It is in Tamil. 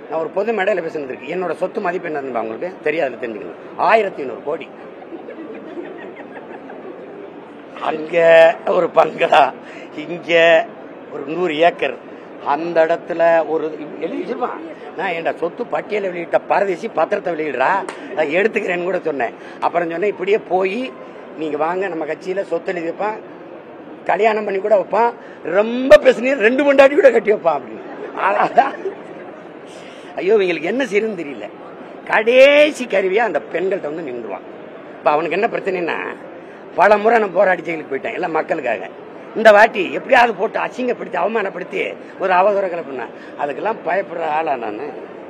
நான் ஒரு பொது மேடையில் பேசுனது இருக்கு என்னோட சொத்து மதிப்பு என்னன்னு உங்களுக்கு தெரியாது தெரிஞ்சுக்கணும் ஆயிரத்தி ஐநூறு கோடி அங்க ஒரு பங்களா இங்க ஒரு நூறு ஏக்கர் அந்த இடத்துல ஒரு எழுதி வச்சிருப்பான் நான் என்ட சொத்து பட்டியலை வெளியிட்ட பரதேசி பத்திரத்தை வெளியிடுறா அதை எடுத்துக்கிறேன்னு கூட சொன்னேன் அப்புறம் சொன்னேன் இப்படியே போய் நீங்க வாங்க நம்ம கட்சியில சொத்து எழுதி வைப்பான் கல்யாணம் பண்ணி கூட வைப்பான் ரொம்ப பேசுனீர் ரெண்டு மண்டாடி கூட கட்டி வைப்பான் அப்படின்னு அதான் ஐயோ இவங்களுக்கு என்ன செய்யணும்னு தெரியல கடைசி கருவியா அந்த பெண்கள்கிட்ட வந்து நின்றுவான் இப்ப அவனுக்கு என்ன பிரச்சனைனா பல முறை நான் போராடி ஜெயிலுக்கு போயிட்டேன் எல்லாம் மக்களுக்காக இந்த வாட்டி எப்படியாவது போட்டு அசிங்கப்படுத்தி அவமானப்படுத்தி ஒரு அவதூற கிளப்புனா அதுக்கெல்லாம் பயப்படுற ஆளா நான்